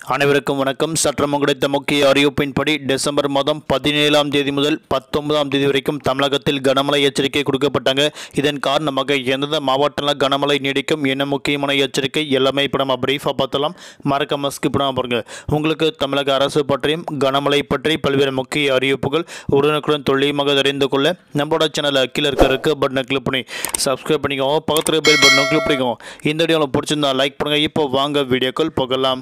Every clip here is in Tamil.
அனைவருக்கும் வணக்கம் சற்றம் கிடைத்த முக்கிய அறிவிப்பின்படி டிசம்பர் மாதம் பதினேழாம் தேதி முதல் பத்தொன்பதாம் தேதி வரைக்கும் தமிழகத்தில் கனமழை எச்சரிக்கை கொடுக்கப்பட்டாங்க இதன் காரணமாக எந்தெந்த மாவட்டத்தில் கனமழை நீடிக்கும் என்ன முக்கியமான எச்சரிக்கை எல்லாமே இப்போ நம்ம பிரீஃபாக பார்த்தலாம் மறக்காம ஸ்கிப் பண்ணாமல் பாருங்க உங்களுக்கு தமிழக அரசு பற்றியும் கனமழை பற்றி பல்வேறு முக்கிய அறிவிப்புகள் உடனுக்குடன் துல்லியமாக தெரிந்து கொள்ள நம்மளோட சேனலை கீழே இருக்க இருக்க பட்டனை கிளிக் பண்ணி சப்ஸ்கிரைப் பண்ணிக்கோங்க பக்கத்தில் பெல் பட்டனை கிளிக் பண்ணிக்கோங்க இந்த வீடியோ உங்களுக்கு பிடிச்சிருந்தா லைக் பண்ணுங்கள் இப்போ வாங்க வீடியோக்கள் போகலாம்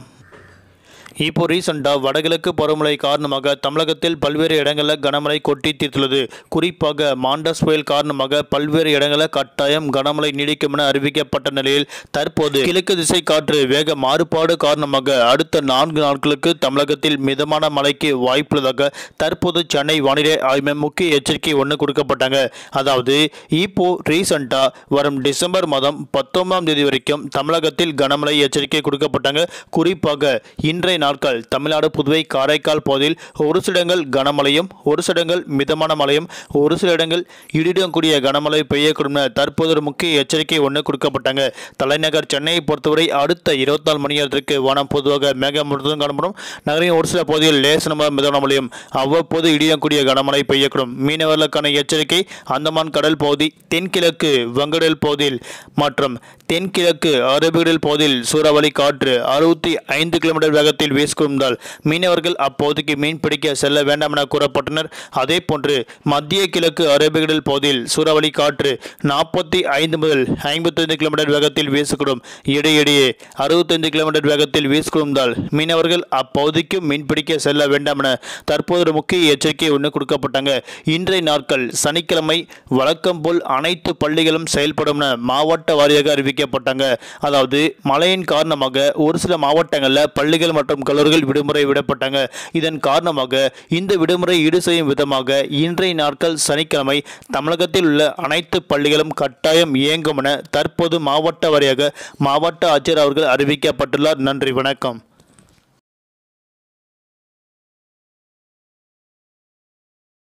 இப்போ ரீசெண்டாக வடகிழக்கு பருவமழை காரணமாக தமிழகத்தில் பல்வேறு இடங்களில் கனமழை கொட்டி தீர்த்துள்ளது குறிப்பாக மாண்டஸ் புயல் காரணமாக பல்வேறு இடங்களில் கட்டாயம் கனமழை நீடிக்கும் என அறிவிக்கப்பட்ட நிலையில் தற்போது கிழக்கு திசை காற்று வேக மாறுபாடு காரணமாக அடுத்த நான்கு நாட்களுக்கு தமிழகத்தில் மிதமான மழைக்கு வாய்ப்புள்ளதாக தற்போது சென்னை வானிலை ஆய்வு மையம் முக்கிய எச்சரிக்கை ஒன்று கொடுக்கப்பட்டாங்க அதாவது இப்போ ரீசெண்டாக வரும் டிசம்பர் மாதம் பத்தொன்பதாம் தேதி வரைக்கும் தமிழகத்தில் கனமழை எச்சரிக்கை கொடுக்கப்பட்டாங்க குறிப்பாக இன்றைய நாட்கள் தமிழ்நாடு புதுவை காரைக்கால் பகுதியில் ஒரு சில இடங்கள் கனமழையும் ஒரு சில இடங்கள் மிதமான மழையும் ஒரு சில இடங்கள் இடியுடன் கூடிய கனமழை பெய்யக்கூடும் என தற்போது ஒரு முக்கிய எச்சரிக்கை ஒன்று கொடுக்கப்பட்டாங்க தலைநகர் சென்னையை பொறுத்தவரை அடுத்த இருபத்தி நாலு மணி நேரத்திற்கு வானம் பொதுவாக மேகமூட்டத்துடன் காணப்படும் நகரின் ஒரு சில பகுதியில் லேசனமாக மிதமான மழையும் அவ்வப்போது இடியுடன் கூடிய கனமழை பெய்யக்கூடும் மீனவர்களுக்கான எச்சரிக்கை அந்தமான் கடல் பகுதி தென்கிழக்கு வங்கடல் பகுதியில் மற்றும் தென்கிழக்கு அரபிக்கடல் பகுதியில் சூறாவளி காற்று அறுபத்தி ஐந்து கிலோமீட்டர் வேகத்தில் வீசிக்கொண்டால் மீனவர்கள் அப்பகுதிக்கு மீன் பிடிக்க செல்ல வேண்டாம் என கூறப்பட்டனர் அதே போன்று மத்திய கிழக்கு அரபிக்கடல் பகுதியில் சூறாவளி காற்று நாற்பத்தி ஐந்து முதல் ஐம்பத்தைந்து கிலோமீட்டர் வேகத்தில் வீசக்கூடும் இடையிடையே அறுபத்தைந்து கிலோமீட்டர் வேகத்தில் வீசிக்கொண்டால் மீனவர்கள் அப்பகுதிக்கு மீன் பிடிக்க செல்ல வேண்டாம் என தற்போது ஒரு முக்கிய எச்சரிக்கை ஒன்று கொடுக்கப்பட்டாங்க இன்றைய நாட்கள் சனிக்கிழமை வழக்கம் போல் அனைத்து பள்ளிகளும் செயல்படும் என மாவட்ட வாரியாக அறிவிக்கப்பட்டாங்க அதாவது மழையின் காரணமாக ஒரு சில மாவட்டங்களில் பள்ளிகள் மற்றும் கல்லூரிகள் விடுமுறை விடப்பட்டாங்க இதன் காரணமாக இந்த விடுமுறை ஈடு செய்யும் விதமாக இன்றைய நாட்கள் சனிக்கிழமை தமிழகத்தில் உள்ள அனைத்து பள்ளிகளும் கட்டாயம் இயங்கும் என தற்போது மாவட்ட வாரியாக மாவட்ட ஆட்சியர் அவர்கள் அறிவிக்கப்பட்டுள்ளார் நன்றி வணக்கம்